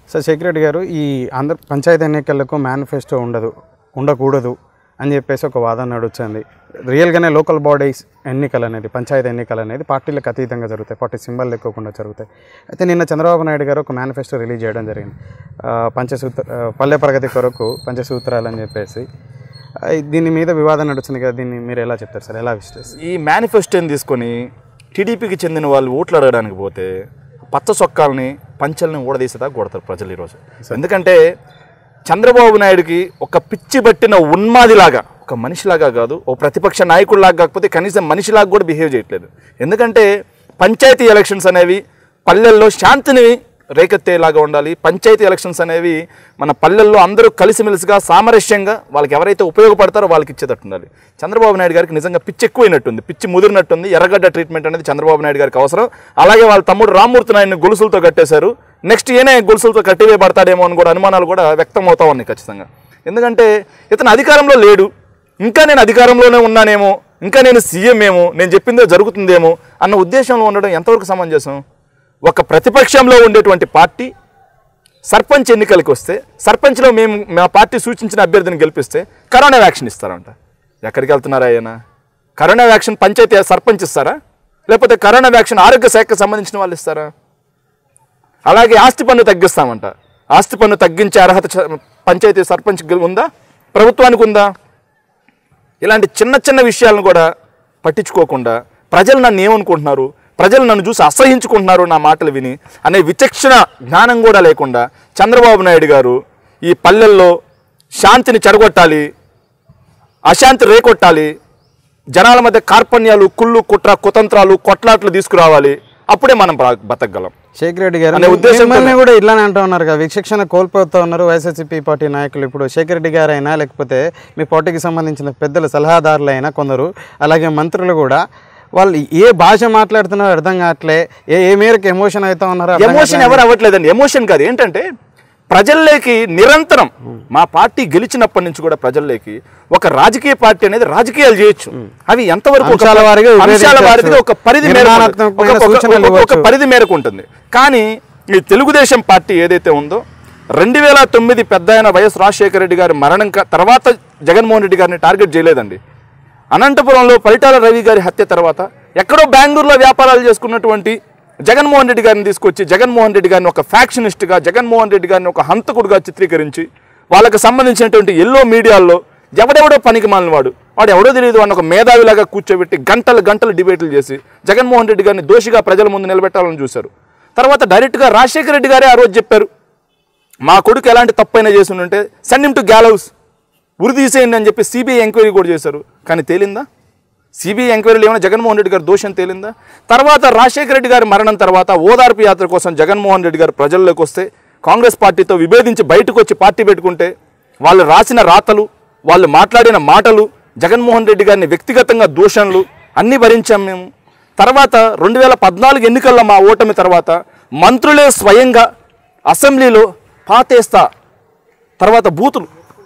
Sir secretary గారు ఈ ఆంధ్ర పంచాయతీ ఎన్నికలకు మేనిఫెస్టో ఉండదు ఉండకూడదు అని చెప్పేసి ఒక వాదన నడుస్తుంది రియల్గానే లోకల్ బాడీస్ ఎన్నికలు అనేది పంచాయతీ ఎన్నికలు అనేది పార్టీలకు అతీతంగా జరుగుతాయి పార్టీ సింబల్ లేకోకుండా జరుగుతాయి అయితే నిన్న చంద్రబాబు నాయుడు గారు ఒక మేనిఫెస్టో రిలీజ్ చేయడం జరిగింది ఆ, పంచసూత్ర ఆ, పల్లె ప్రగతి కొరకు పంచసూత్రాలు అని చెప్పేసి ఆ, దీని మీద వివాదం నడుస్తుంది కదా దీన్ని మీరు ఎలా చెప్తారు సార్ ఎలా విశ్లేషిస్తారు ఈ మేనిఫెస్టోని తీసుకొని టీడీపీకి చెందిన వాళ్ళు ఓట్లు అడగడానికి పోతే పచ్చ సొక్కాలని పంచల్ని ఊడదీసేదాకా కొడతారు ప్రజలు ఈరోజు ఎందుకంటే చంద్రబాబు నాయుడుకి ఒక పిచ్చి పట్టిన ఉన్మాదిలాగా ఒక మనిషిలాగా కాదు ఓ ప్రతిపక్ష నాయకుడిలాగా కాకపోతే కనీసం మనిషిలాగా కూడా బిహేవ్ చేయట్లేదు ఎందుకంటే పంచాయతీ ఎలక్షన్స్ అనేవి పల్లెల్లో శాంతిని రేకెత్తేలాగా ఉండాలి పంచాయతీ ఎలక్షన్స్ అనేవి మన పల్లెల్లో అందరూ కలిసిమెలిసిగా సామరస్యంగా వాళ్ళకి ఎవరైతే ఉపయోగపడతారో వాళ్ళకి ఇచ్చేటట్టు ఉండాలి చంద్రబాబు నాయుడు గారికి నిజంగా పిచ్చి ఎక్కువైనట్టుంది పిచ్చి ముదిరినట్టుంది ఎర్రగడ్డ ట్రీట్మెంట్ అనేది చంద్రబాబు నాయుడు గారికి అవసరం అలాగే వాళ్ళ తమ్ముడు రామ్మూర్తి నాయుడిని గొలుసులతో కట్టేశారు నెక్స్ట్ ఈయనే గొలుసులతో కట్టివేయబడతాడేమో అని కూడా అనుమానాలు కూడా వ్యక్తం అవుతా ఉన్నాయి ఖచ్చితంగా ఎందుకంటే ఇతను అధికారంలో లేడు ఇంకా నేను అధికారంలోనే ఉన్నానేమో ఇంకా నేను సీఎం ఏమో నేను చెప్పిందే జరుగుతుందేమో అన్న ఉద్దేశంలో ఉండడం ఎంతవరకు సమంజసం ఒక ప్రతిపక్షంలో ఉండేటువంటి పార్టీ సర్పంచ్ ఎన్నికలకు వస్తే సర్పంచ్లో మేము మా పార్టీ సూచించిన అభ్యర్థిని గెలిపిస్తే కరోనా వ్యాక్సిన్ ఇస్తారంట ఎక్కడికి వెళ్తున్నారా ఆయన కరోనా వ్యాక్సిన్ పంచాయతీ సర్పంచ్ ఇస్తారా లేకపోతే కరోనా వ్యాక్సిన్ ఆరోగ్య శాఖకు సంబంధించిన వాళ్ళు ఇస్తారా అలాగే ఆస్తి పన్ను తగ్గిస్తామంట ఆస్తి పన్ను తగ్గించే అర్హత చ- పంచాయతీ సర్పంచ్ ఉందా ప్రభుత్వానికి ఉందా ఇలాంటి చిన్న చిన్న విషయాలను కూడా పట్టించుకోకుండా ప్రజలు నన్ను ఏమనుకుంటున్నారు ప్రజలు నన్ను చూసి అసహించుకుంటున్నారు నా మాటలు విని అనే విచక్షణ జ్ఞానం కూడా లేకుండా చంద్రబాబు నాయుడు గారు ఈ పల్లెల్లో శాంతిని చెడగొట్టాలి అశాంతి రేకొట్టాలి జనాల మధ్య కార్పణ్యాలు కుళ్ళు కుట్ర కుతంత్రాలు కొట్లాట్లు తీసుకురావాలి అప్పుడే మనం బ్ర- బతకగలం షేక్ రెడ్డి గారు అనే ఉద్దేశంతోనే- మిమ్మల్ని కూడా ఇట్లానే అంటూ ఉన్నారు కదా విచక్షణ కోల్పోతూ ఉన్నారు వైఎస్ఆర్సీపీ పార్టీ నాయకులు ఇప్పుడు షేక్ రెడ్డి గారైనా లేకపోతే మీ పార్టీకి సంబంధించిన పెద్దల సలహాదారులైనా కొందరు అలాగే మంత్రులు కూడా వాళ్ళు ఏ భాష మాట్లాడుతున్నారో అర్థం కావట్లే ఏ ఏ మేరకు ఎమోషన్ అవుతా ఉన్నారో అర్థం ఎమోషన్ కావట్లే. ఎవరు అవ్వట్లేదండి ఎమోషన్ కాదు ఏంటంటే ప్రజల్లోకి నిరంతరం మా పార్టీ గెలిచినప్పటి నుంచి కూడా ప్రజల్లోకి ఒక రాజకీయ పార్టీ అనేది రాజకీయాలు చేయొచ్చు అవి ఎంతవరకు ఒక అంశాల వారీగా అంశాల విభేదించవచ్చు. వారీగా ఒక పరిధి మేరకు ఉంటుంది. నిర్మాణాత్మకమైన ఒక- ఒక- సూచనలు ఒక- ఒక ఇవ్వచ్చు. పరిధి మేరకు ఉంటుంది కానీ ఈ తెలుగుదేశం పార్టీ ఏదైతే ఉందో రెండు వేల తొమ్మిది పెద్ద అయిన వైఎస్ రాజశేఖర రెడ్డి గారి మరణం క- తర్వాత జగన్మోహన్ రెడ్డి గారిని టార్గెట్ చేయలేదండి అనంతపురంలో పరిటాల రవి గారి హత్య తర్వాత ఎక్కడో బెంగళూరులో వ్యాపారాలు చేసుకున్నటువంటి జగన్మోహన్ రెడ్డి గారిని తీసుకొచ్చి జగన్మోహన్ రెడ్డి గారిని ఒక ఫ్యాక్షనిస్ట్గా జగన్మోహన్ రెడ్డి గారిని ఒక హంతకుడుగా చిత్రీకరించి వాళ్ళకి సంబంధించినటువంటి ఎల్లో మీడియాల్లో ఎవడెవడో పనికి మాలిన వాడు వాడు ఎవడో తెలియదు వాడిని ఒక మేధావిలాగా కూర్చోబెట్టి గంటలు గంటలు డిబేట్లు చేసి జగన్మోహన్ రెడ్డి గారిని దోషిగా ప్రజల ముందు నిలబెట్టాలని చూశారు తర్వాత డైరెక్ట్గా రాజశేఖర రెడ్డి గారే ఆ రోజు చెప్పారు మా కొడుకు ఎలాంటి తప్పైనా చేసి ఉంటే సెండ్ హిమ్ టు గ్యాలౌస్ ఉరి తీసేయండి అని చెప్పి సిబిఐ ఎంక్వైరీ కూడా చేశారు కానీ తేలిందా సిబిఐ ఎంక్వైరీలు ఏమైనా జగన్మోహన్ రెడ్డి గారు దోషం తేలిందా తర్వాత రాజశేఖర రెడ్డి గారి మరణం తర్వాత ఓదార్పు యాత్ర కోసం జగన్మోహన్ రెడ్డి గారు ప్రజల్లోకి వస్తే కాంగ్రెస్ పార్టీతో విభేదించి బయటకు వచ్చి పార్టీ పెట్టుకుంటే వాళ్ళు రాసిన రాతలు వాళ్ళు మాట్లాడిన మాటలు జగన్మోహన్ రెడ్డి గారిని వ్యక్తిగతంగా దూషణలు అన్నీ భరించాం మేము తర్వాత రెండు వేల పద్నాలుగు ఎన్నికల్లో మా ఓటమి తర్వాత మంత్రులే స్వయంగా అసెంబ్లీలో పాతేస్తా తర్వాత బూతులు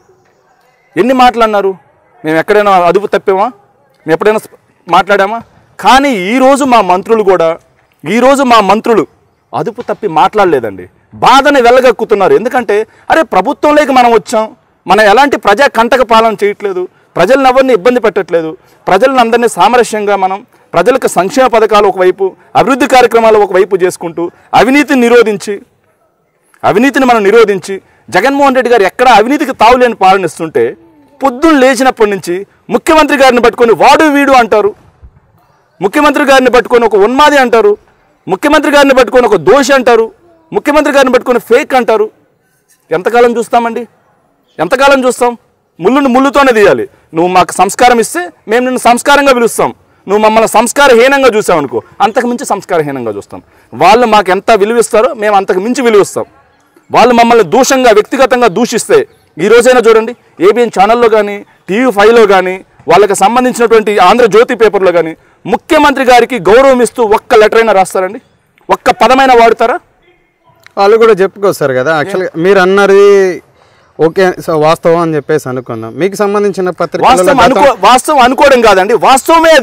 ఎన్ని మాట్లాడినారు మేము ఎక్కడైనా అదుపు తప్పామా మేము ఎప్పుడైనా స్ప- మాట్లాడామా కానీ ఈరోజు మా మంత్రులు కూడా ఈరోజు మా మంత్రులు అదుపు తప్పి మాట్లాడలేదండి బాధని వెళ్ళగక్కుతున్నారు ఎందుకంటే అరే ప్రభుత్వంలోకి మనం వచ్చాం మనం ఎలాంటి ప్రజా కంటక పాలన చేయట్లేదు ప్రజలను ఎవరిని ఇబ్బంది పెట్టట్లేదు ప్రజలను అందరినీ సామరస్యంగా మనం ప్రజలకు సంక్షేమ పథకాలు ఒకవైపు అభివృద్ధి కార్యక్రమాలు ఒకవైపు చేసుకుంటూ అవినీతిని నిరోధించి అవినీతిని మనం నిరోధించి జగన్మోహన్ రెడ్డి గారు ఎక్కడ అవినీతికి తావులేని పాలనిస్తుంటే పొద్దున్న లేచినప్పటి నుంచి ముఖ్యమంత్రి గారిని పట్టుకొని వాడు వీడు అంటారు ముఖ్యమంత్రి గారిని పట్టుకొని ఒక ఉన్మాది అంటారు ముఖ్యమంత్రి గారిని పట్టుకొని ఒక దోషి అంటారు ముఖ్యమంత్రి గారిని పట్టుకొని ఫేక్ అంటారు ఎంతకాలం చూస్తామండి ఎంతకాలం చూస్తాం ముళ్ళుని ముళ్ళుతోనే తీయాలి నువ్వు మాకు సంస్కారం ఇస్తే మేము నిన్ను సంస్కారంగా పిలుస్తాం నువ్వు మమ్మల్ని సంస్కారహీనంగా చూసావనుకో అంతకు మించి సంస్కారహీనంగా చూస్తాం వాళ్ళు మాకు ఎంత విలువిస్తారో మేము అంతకు మించి విలువిస్తాం వాళ్ళు మమ్మల్ని దూషంగా వ్యక్తిగతంగా దూషిస్తే ఈ రోజైనా చూడండి ఏబిఎన్ ఛానల్లో కానీ టీవీ ఫైవ్లో కానీ వాళ్ళకి సంబంధించినటువంటి ఆంధ్రజ్యోతి పేపర్లో కానీ ముఖ్యమంత్రి గారికి గౌరవం ఇస్తూ ఒక్క లెటర్ అయినా రాస్తారండి ఒక్క పదమైనా వాడతారా వాళ్ళు కూడా చెప్పుకొస్తారు కదా యాక్చువల్గా మీరు అన్నది ఓకే సో వాస్తవం అని చెప్పేసి అనుకుందాం మీకు సంబంధించిన పత్రికలలో వాస్తవం అనుకో గతం- వాస్తవం అనుకోవడం కాదండి వాస్తవమే అది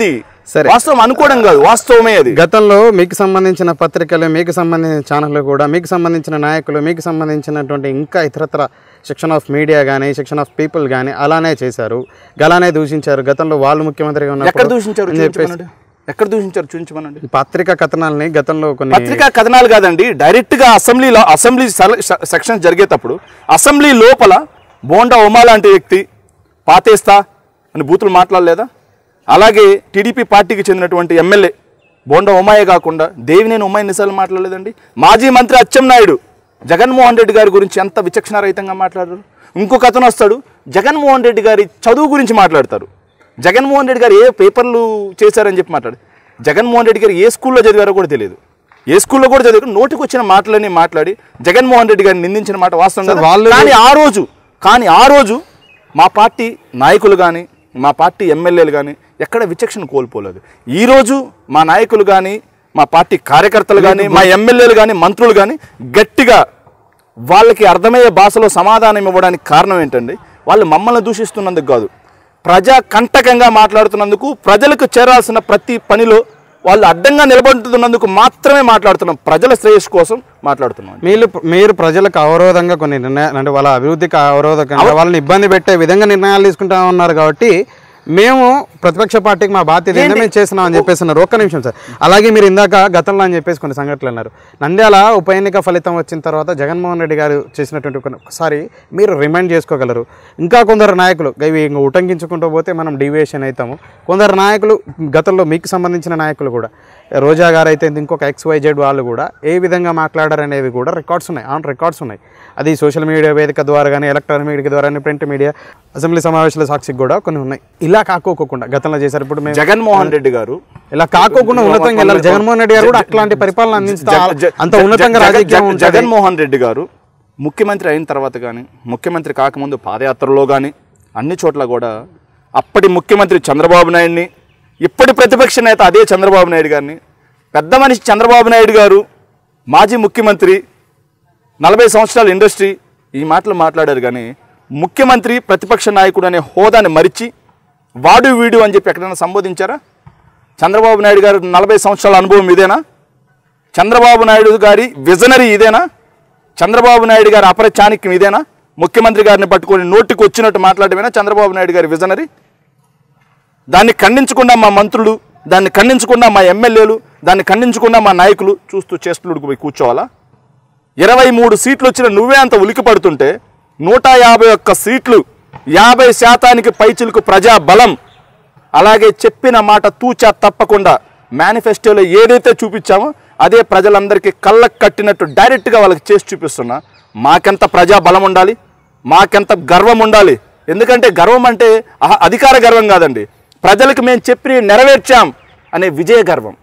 సరే. వాస్తవం అనుకోవడం కాదు వాస్తవమే అది గతంలో మీకు సంబంధించిన పత్రికలు మీకు సంబంధించిన ఛానళ్ళు కూడా మీకు సంబంధించిన నాయకులు మీకు సంబంధించినటువంటి ఇంకా ఇతరత్ర సెక్షన్ ఆఫ్ మీడియా కానీ సెక్షన్ ఆఫ్ పీపుల్ కానీ అలానే చేశారు గలానే దూషించారు గతంలో వాళ్ళు ముఖ్యమంత్రిగా ఎక్కడ ఉన్నప్పుడు దూషించారు అని చెప్పేసి చూపించమనండి ఎక్కడ దూషించారు చూపించమనండి పత్రికా కథనాలని గతంలో కొన్ని పత్రికా కథనాలు కాదండి డైరెక్ట్ గా అసెంబ్లీలో అసెంబ్లీ సెక్షన్ జరిగేటప్పుడు అసెంబ్లీ లోపల బోండా ఉమా లాంటి వ్యక్తి పాతేస్తా అని బూతులు మాట్లాడలేదా అలాగే టీడీపీ పార్టీకి చెందినటువంటి ఎమ్మెల్యే బోండా ఉమాయే కాకుండా దేవినేని ఉమాయి ఎన్నిసార్లు మాట్లాడలేదండి మాజీ మంత్రి అచ్చెన్నాయుడు జగన్మోహన్ రెడ్డి గారి గురించి ఎంత విచక్షణారహితంగా మాట్లాడారు ఇంకొక అతను వస్తాడు జగన్మోహన్ రెడ్డి గారి చదువు గురించి మాట్లాడతారు జగన్మోహన్ రెడ్డి గారు ఏ పేపర్లు చేశారని చెప్పి మాట్లాడు జగన్మోహన్ రెడ్డి గారు ఏ స్కూల్లో చదివారో కూడా తెలియదు ఏ స్కూల్లో కూడా చదివారు నోటికి వచ్చిన మాటలన్నీ మాట్లాడి జగన్మోహన్ రెడ్డి గారిని నిందించిన మాట వాస్తవం కదా? వాళ్ళు- కానీ ఆ రోజు కానీ ఆ రోజు మా పార్టీ నాయకులు కానీ మా పార్టీ ఎమ్మెల్యేలు కానీ ఎక్కడ విచక్షణ కోల్పోలేదు ఈ రోజు మా నాయకులు కానీ మా పార్టీ కార్యకర్తలు కానీ మా ఎమ్మెల్యేలు కానీ మంత్రులు కానీ గట్టిగా వాళ్ళకి అర్థమయ్యే భాషలో సమాధానం ఇవ్వడానికి కారణం ఏంటండి వాళ్ళు మమ్మల్ని దూషిస్తున్నందుకు కాదు ప్రజా కంటకంగా మాట్లాడుతున్నందుకు ప్రజలకు చేరాల్సిన ప్రతి పనిలో వాళ్ళు అడ్డంగా నిలబడుతున్నందుకు మాత్రమే మాట్లాడుతున్నాం ప్రజల శ్రేయస్సు కోసం మాట్లాడుతున్నాం మీరు మీరు ప్రజలకు అవరోధంగా కొన్ని నిర్ణయాలు అంటే వాళ్ళ అభివృద్ధికి అవరోధకంగా వాళ్ళని ఇబ్బంది పెట్టే విధంగా నిర్ణయాలు తీసుకుంటా ఉన్నారు కాబట్టి మేము ప్రతిపక్ష పార్టీకి మా బాధ్యత ఏంటో మేము చేస్తున్నాం అని చెప్పేసి అన్నారు ఒక్క నిమిషం సార్ అలాగే మీరు ఇందాక గతంలో అని చెప్పేసి కొన్ని సంఘటనలు అన్నారు నంద్యాల ఉప ఎన్నిక ఫలితం వచ్చిన తర్వాత జగన్మోహన్ రెడ్డి గారు చేసినటువంటి కొన్ని ఒకసారి మీరు రిమైండ్ చేసుకోగలరు ఇంకా కొందరు నాయకులు ఇవి ఇంకా ఉటంకించుకుంటూ పోతే మనం డివియేషన్ అవుతాము కొందరు నాయకులు గతంలో మీకు సంబంధించిన నాయకులు కూడా రోజా గారు అయితే ఇంకొక ఎక్స్ వైజెడ్ వాళ్ళు కూడా ఏ విధంగా మాట్లాడారు అనేవి కూడా రికార్డ్స్ ఉన్నాయి ఆన్ రికార్డ్స్ ఉన్నాయి అది సోషల్ మీడియా వేదిక ద్వారా కానీ ఎలక్ట్రానిక్ మీడియా ద్వారా కానీ ప్రింట్ మీడియా అసెంబ్లీ సమావేశాల సాక్షికి కూడా కొన్ని ఉన్నాయి ఇలా కాకోకోకుండా గతంలో చేశారు ఇప్పుడు మేము జగన్మోహన్ రెడ్డి గారు ఇలా కాకోకుండా ఉన్నతంగా వెళ్ళాలి జగన్మోహన్ రెడ్డి గారు కూడా అట్లాంటి పరిపాలన అందించుతా జగ- జగ- అంత జగ- ఉన్నతంగా జగ- రాజకీయం జగ- ఉంటుంది జగన్మోహన్ రెడ్డి గారు ముఖ్యమంత్రి అయిన తర్వాత కానీ ముఖ్యమంత్రి కాకముందు పాదయాత్రలో కానీ అన్ని చోట్ల కూడా అప్పటి ముఖ్యమంత్రి చంద్రబాబు నాయుడిని ఇప్పటి ప్రతిపక్ష నేత అదే చంద్రబాబు నాయుడు గారిని పెద్ద మనిషి చంద్రబాబు నాయుడు గారు మాజీ ముఖ్యమంత్రి నలభై సంవత్సరాల ఇండస్ట్రీ ఈ మాటలు మాట్లాడారు కానీ ముఖ్యమంత్రి ప్రతిపక్ష నాయకుడు అనే హోదాని మరిచి వాడు వీడు అని చెప్పి ఎక్కడైనా సంబోధించారా చంద్రబాబు నాయుడు గారు నలభై సంవత్సరాల అనుభవం ఇదేనా చంద్రబాబు నాయుడు గారి విజనరీ ఇదేనా చంద్రబాబు నాయుడు గారి అపర చాణక్యం ఇదేనా ముఖ్యమంత్రి గారిని పట్టుకొని నోటికి వచ్చినట్టు మాట్లాడమేనా చంద్రబాబు నాయుడు గారి విజనరీ దాన్ని ఖండించకుండా మా మంత్రులు దాన్ని ఖండించకుండా మా ఎమ్మెల్యేలు దాన్ని ఖండించకుండా మా నాయకులు చూస్తూ చేస్తులుడికి పోయి కూర్చోవాలా ఇరవై మూడు సీట్లు వచ్చిన నువ్వే అంత ఉలికి పడుతుంటే నూట యాభై ఒక్క సీట్లు యాభై శాతానికి పైచిలకు ప్రజా బలం అలాగే చెప్పిన మాట తూచా తప్పకుండా మేనిఫెస్టోలో ఏదైతే చూపించామో అదే ప్రజలందరికీ కళ్ళకు కట్టినట్టు డైరెక్ట్గా వాళ్ళకి చేసి చూపిస్తున్నా మాకెంత ప్రజా బలం ఉండాలి మాకెంత గర్వం ఉండాలి ఎందుకంటే గర్వం అంటే అహ- అధికార గర్వం కాదండి ప్రజలకు మేము చెప్పి నెరవేర్చాం అనే విజయ గర్వం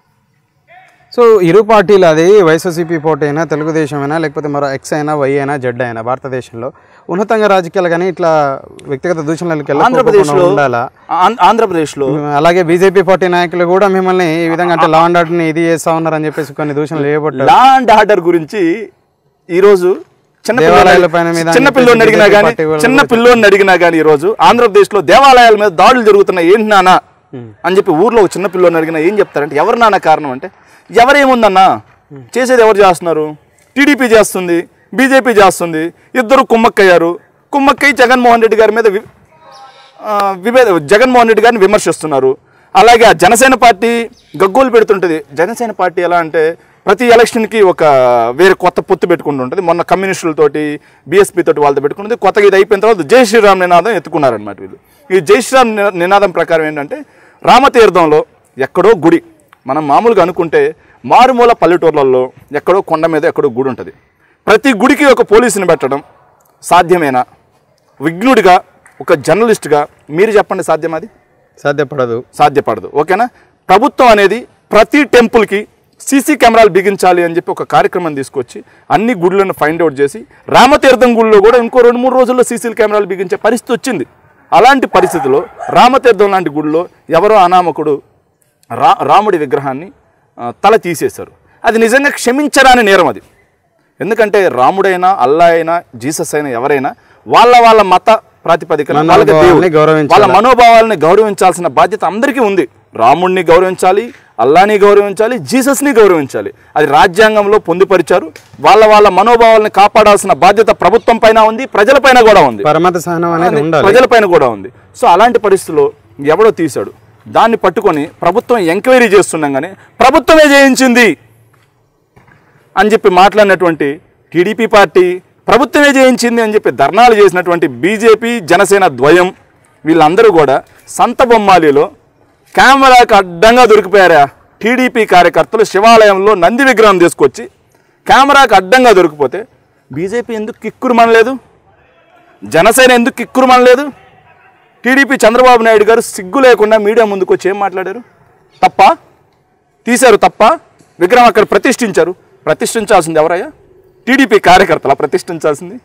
సో ఇరు పార్టీలు అది వైఎస్ఆర్సీపీ పోటీ అయినా తెలుగుదేశం అయినా లేకపోతే మరో ఎక్స్ అయినా వై అయినా జెడ్ అయినా భారతదేశంలో ఉన్నతంగా రాజకీయాలు కానీ ఇట్లా వ్యక్తిగత దూషణలకు వెళ్ళకుండా ఆంధ్రప్రదేశ్లో ఉండాలా ఆంధ్ర- ఆంధ్రప్రదేశ్లో అలాగే బీజేపీ పార్టీ నాయకులు కూడా మిమ్మల్ని ఈ విధంగా అంటే లా అండ్ ఆర్డర్ని ఇది చేస్తా ఉన్నారని చెప్పేసి కొన్ని దూషణలు చేయబట్టారు లా అండ్ ఆర్డర్ గురించి ఈరోజు చిన్న దేవాలయాల పైన మీద చిన్న అని పిల్లోని చెప్పేసి అడిగినా BJP కానీ పార్టీ వాళ్ళు చిన్న పిల్లోని అడిగినా కానీ ఈరోజు ఆంధ్రప్రదేశ్లో దేవాలయాల మీద దాడులు జరుగుతున్నాయి ఏంటి నాన్న అని చెప్పి ఊర్లో ఒక చిన్న పిల్లోని అడిగినా ఏం చెప్తారంటే ఎవరు నాన్న కారణం అంటే ఎవరేముందన్నా చేసేది ఎవరు చేస్తున్నారు టీడీపీ చేస్తుంది బీజేపీ చేస్తుంది ఇద్దరు కుమ్మక్కయ్యారు కుమ్మక్కయ్య జగన్మోహన్ రెడ్డి గారి మీద వి- ఆ, విభేద జగన్మోహన్ రెడ్డి గారిని విమర్శిస్తున్నారు అలాగే ఆ జనసేన పార్టీ గగ్గోలు పెడుతుంటుంది జనసేన పార్టీ ఎలా అంటే ప్రతి ఎలక్షన్కి ఒక వేరే కొత్త పొత్తు పెట్టుకుంటూ ఉంటుంది మొన్న కమ్యూనిస్టులతోటి బీఎస్పీ తోటి వాళ్ళతో పెట్టుకున్నది కొత్తగా ఇది అయిపోయిన తర్వాత జై శ్రీరామ్ నినాదం ఎత్తుకున్నారనమాట వీళ్ళు ఈ జై శ్రీరామ్ నినా- నినాదం ప్రకారం ఏంటంటే రామతీర్థంలో ఎక్కడో గుడి మనం మామూలుగా అనుకుంటే మారుమూల పల్లెటూర్లలో ఎక్కడో కొండ మీద ఎక్కడో గుడి ఉంటుంది ప్రతి గుడికి ఒక పోలీసుని పెట్టడం సాధ్యమేనా విఘ్నుడిగా ఒక జర్నలిస్ట్గా మీరు చెప్పండి సాధ్యం అది సాధ్యపడదు సాధ్యపడదు ఓకేనా ప్రభుత్వం అనేది ప్రతి టెంపుల్కి సీసీ కెమెరాలు బిగించాలి అని చెప్పి ఒక కార్యక్రమం తీసుకొచ్చి అన్ని గుడులను ఫైండ్ అవుట్ చేసి రామతీర్థం గుడిలో కూడా ఇంకో రెండు మూడు రోజుల్లో సీసీ కెమెరాలు బిగించే పరిస్థితి వచ్చింది అలాంటి పరిస్థితిలో రామతీర్థం లాంటి గుడిలో ఎవరో అనామకుడు రా రాముడి విగ్రహాన్ని ఆ, తల తీసేశారు అది నిజంగా క్షమించరాని నేరం అది ఎందుకంటే రాముడైనా అల్లా అయినా జీసస్ అయినా ఎవరైనా వాళ్ళ వాళ్ళ మత ప్రాతిపదికన వాళ్ళకి మనోభావాల్ని దేవుడు. గౌరవించాలి. వాళ్ళ మనోభావాలని గౌరవించాల్సిన బాధ్యత అందరికీ ఉంది రాముణ్ణి గౌరవించాలి అల్లాని గౌరవించాలి జీసస్ని గౌరవించాలి అది రాజ్యాంగంలో పొందుపరిచారు వాళ్ళ వాళ్ళ మనోభావాలను కాపాడాల్సిన బాధ్యత ప్రభుత్వం పైన ఉంది ప్రజలపైన కూడా ఉంది పరమత సహనం అనేది ఉండాలి ప్రజలపైన కూడా ఉంది సో అలాంటి పరిస్థితుల్లో ఎవడో తీశాడు దాన్ని పట్టుకొని ప్రభుత్వం ఎంక్వైరీ చేస్తుండగానే ప్రభుత్వమే చేయించింది అని చెప్పి మాట్లాడినటువంటి టీడీపీ పార్టీ ప్రభుత్వమే చేయించింది అని చెప్పి ధర్నాలు చేసినటువంటి బీజేపీ జనసేన ద్వయం వీళ్ళందరూ కూడా సంత బొమ్మాలిలో కెమెరాకి అడ్డంగా దొరికిపోయారా టీడీపీ కార్యకర్తలు శివాలయంలో నంది విగ్రహం తీసుకొచ్చి కెమెరాకి అడ్డంగా దొరికిపోతే బీజేపీ ఎందుకు కిక్కురుమనలేదు జనసేన ఎందుకు కిక్కురుమనలేదు టీడీపీ చంద్రబాబు నాయుడు గారు సిగ్గు లేకుండా మీడియా ముందుకు వచ్చి ఏం మాట్లాడారు తప్ప తీశారు తప్ప విగ్రహం అక్కడ ప్రతిష్ఠించారు ప్రతిష్ఠించాల్సింది ఎవరయ్యా టీడీపీ కార్యకర్తల ప్రతిష్ఠించాల్సింది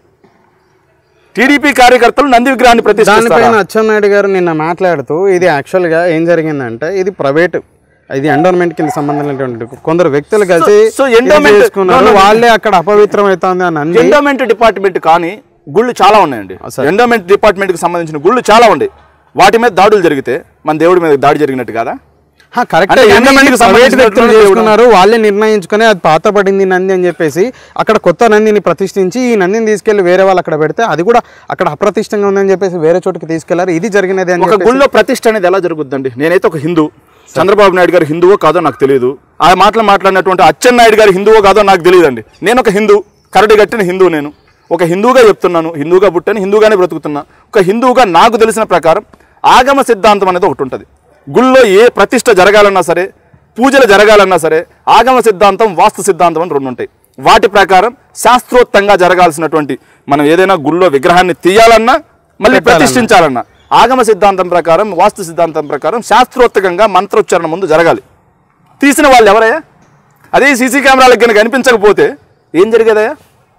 టీడీపీ కార్యకర్తలు నంది విగ్రహాన్ని ప్రతిష్ఠిస్తారు దానిపైన అచ్చెన్నాయుడు గారు నిన్న మాట్లాడుతూ ఇది యాక్చువల్గా ఏం జరిగిందంటే ఇది ప్రైవేట్ ఇది ఎండోన్మెంట్ కింద సంబంధం లేనటువంటి కొందరు వ్యక్తులు కలిసి so ఇది endowment- చేసుకున్నారు no, no, no. వాళ్ళే అక్కడ అపవిత్రం అవుతుంది అని అంది ఎండోమెంట్ డిపార్ట్మెంట్ కానీ గుళ్ళు చాలా ఉన్నాయండి ఎండోమెంట్ డిపార్ట్మెంట్కి సంబంధించిన గుళ్ళు చాలా ఉన్నాయి వాటి మీద దాడులు జరిగితే మన దేవుడి మీద దాడి జరిగినట్టు కదా హా, కరెక్ట్ అంటే కానీ endowment కి ప్రైవేట్ సంబంధించిన వ్యక్తులు దేవుడు. చేసుకున్నారు వాళ్ళే నిర్ణయించుకొని అది పాత పడింది నంది అని చెప్పేసి అక్కడ కొత్త నందిని ప్రతిష్ఠించి ఈ నందిని తీసుకెళ్లి వేరే వాళ్ళు అక్కడ పెడితే అది కూడా అక్కడ అప్రతిష్టంగా ఉందని చెప్పేసి వేరే చోటుకి తీసుకెళ్లారు ఇది జరిగినది అని ఒక చెప్పేసి గుళ్ళో ప్రతిష్ట అనేది ఎలా జరుగుద్దండి నేనైతే ఒక హిందూ చంద్రబాబు నాయుడు గారు హిందువో కాదో నాకు తెలియదు ఆ మాటలు మాట్లాడినటువంటి అచ్చెన్నాయుడు గారు హిందువో కాదో నాకు తెలియదండి నేను ఒక హిందూ కరడి కట్టిన హిందూ నేను ఒక హిందూగా చెప్తున్నాను హిందూగా పుట్టాను హిందూగానే బ్రతుకుతున్నా ఒక హిందూగా నాకు తెలిసిన ప్రకారం ఆగమ సిద్ధాంతం అనేది ఒకటి ఉంటుంది గుళ్ళో ఏ ప్రతిష్ట జరగాలన్నా సరే పూజలు జరగాలన్నా సరే ఆగమ సిద్ధాంతం వాస్తు సిద్ధాంతం అని రెండు ఉంటాయి వాటి ప్రకారం శాస్త్రోక్తంగా జరగాల్సినటువంటి మనం ఏదైనా గుళ్ళో విగ్రహాన్ని తీయాలన్నా మళ్ళీ ప్రతిష్ఠించాలన్నా ఆగమ సిద్ధాంతం ప్రకారం వాస్తు సిద్ధాంతం ప్రకారం శాస్త్రోక్తంగా మంత్రోచ్చారణ ముందు జరగాలి తీసిన వాళ్ళు ఎవరయ్యా అదే సీసీ కెమెరాలకు కనుక కనిపించకపోతే ఏం జరిగేదయ్యా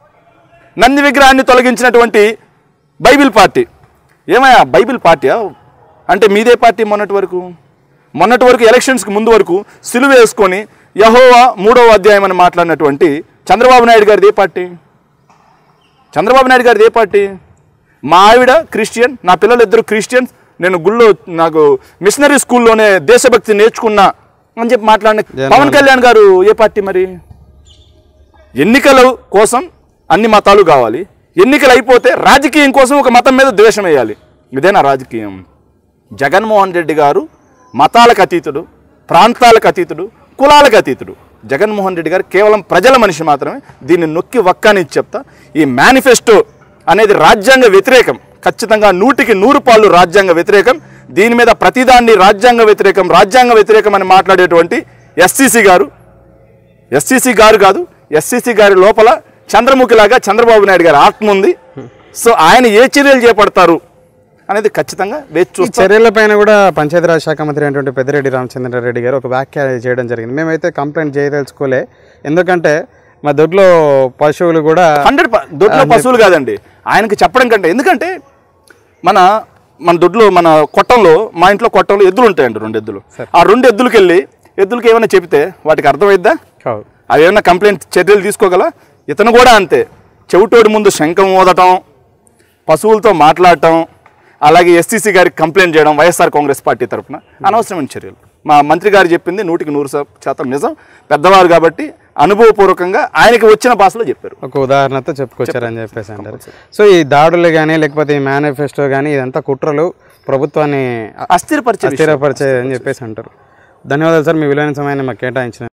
నంది విగ్రహాన్ని తొలగించినటువంటి బైబిల్ పార్టీ ఏమయ్యా బైబిల్ పార్టీయా అంటే మీదే పార్టీ మొన్నటి వరకు మొన్నటి వరకు ఎలక్షన్స్కి ముందు వరకు సిలువ వేసుకొని యహోవా మూడవ అధ్యాయం అని మాట్లాడినటువంటి చంద్రబాబు నాయుడు గారిది ఏ పార్టీ చంద్రబాబు నాయుడు గారిది ఏ పార్టీ మా ఆవిడ క్రిస్టియన్ నా పిల్లలు ఇద్దరు క్రిస్టియన్స్ నేను గుళ్ళో నాకు మిషనరీ స్కూల్లోనే దేశభక్తి నేర్చుకున్నా అని చెప్పి మాట్లాడిన పవన్ కళ్యాణ్ గారు ఏ పార్టీ మరి ఎన్నికల కోసం అన్ని మతాలు కావాలి ఎన్నికలు అయిపోతే రాజకీయం కోసం ఒక మతం మీద ద్వేషం వేయాలి ఇదేనా రాజకీయం జగన్మోహన్ రెడ్డి గారు మతాలకు అతీతుడు ప్రాంతాలకు అతీతుడు కులాలకు అతీతుడు జగన్మోహన్ రెడ్డి గారు కేవలం ప్రజల మనిషి మాత్రమే దీన్ని నొక్కి వక్కని చెప్తా ఈ మేనిఫెస్టో అనేది రాజ్యాంగ వ్యతిరేకం ఖచ్చితంగా నూటికి నూరు పాళ్ళు రాజ్యాంగ వ్యతిరేకం దీని మీద ప్రతిదాన్ని రాజ్యాంగ వ్యతిరేకం రాజ్యాంగ వ్యతిరేకం అని మాట్లాడేటువంటి ఎస్సీసీ గారు ఎస్సీసీ గారు కాదు ఎస్సీసీ గారి లోపల చంద్రముఖిలాగా చంద్రబాబు నాయుడు గారి ఆత్మ ఉంది సో ఆయన ఏ చర్యలు చేపడతారు అనేది ఖచ్చితంగా వేచి ఈ చూస్తాం చర్యలపైన కూడా పంచాయతీరాజ్ శాఖ మంత్రి అయినటువంటి పెద్దిరెడ్డి రామచంద్రారెడ్డి గారు ఒక వ్యాఖ్య చేయడం జరిగింది మేమైతే కంప్లైంట్ చేయదలుచుకోలే ఎందుకంటే మా దొడ్లో పశువులు కూడా హండ్రెడ్ దొడ్లో పశువులు కాదండి ఆయనకి చెప్పడం కంటే ఎందుకంటే మన మన దొడ్లో మన కొట్టంలో మా ఇంట్లో కొట్టంలో ఎద్దులు ఉంటాయండి రెండు ఎద్దులు ఆ రెండు ఎద్దులకి వెళ్ళి ఎద్దులకి ఏమైనా చెబితే వాటికి అర్థమైద్దా కావు అవి ఏమైనా కంప్లైంట్ చర్యలు తీసుకోగల ఇతను కూడా అంతే చెవిటోడి ముందు శంఖం ఊదటం పశువులతో మాట్లాడటం అలాగే ఎస్సీసీ గారికి కంప్లైంట్ చేయడం వైఎస్ఆర్ కాంగ్రెస్ పార్టీ తరఫున అనవసరమైన చర్యలు మా మంత్రి గారు చెప్పింది నూటికి నూరు శా- శాతం నిజం పెద్దవారు కాబట్టి అనుభవపూర్వకంగా ఆయనకి వచ్చిన భాషలో చెప్పారు ఒక ఉదాహరణతో చెప్పుకొచ్చారని చెప్పేసి అంటారు సో ఈ దాడులు కానీ లేకపోతే ఈ మేనిఫెస్టో కానీ ఇదంతా కుట్రలు ప్రభుత్వాన్ని అస్థిరపరిచే విషయం. అస్థిరపరిచే అని చెప్పేసి అంటారు ధన్యవాదాలు సార్ మీ విలువైన సమయాన్ని మాకు కేటాయించిన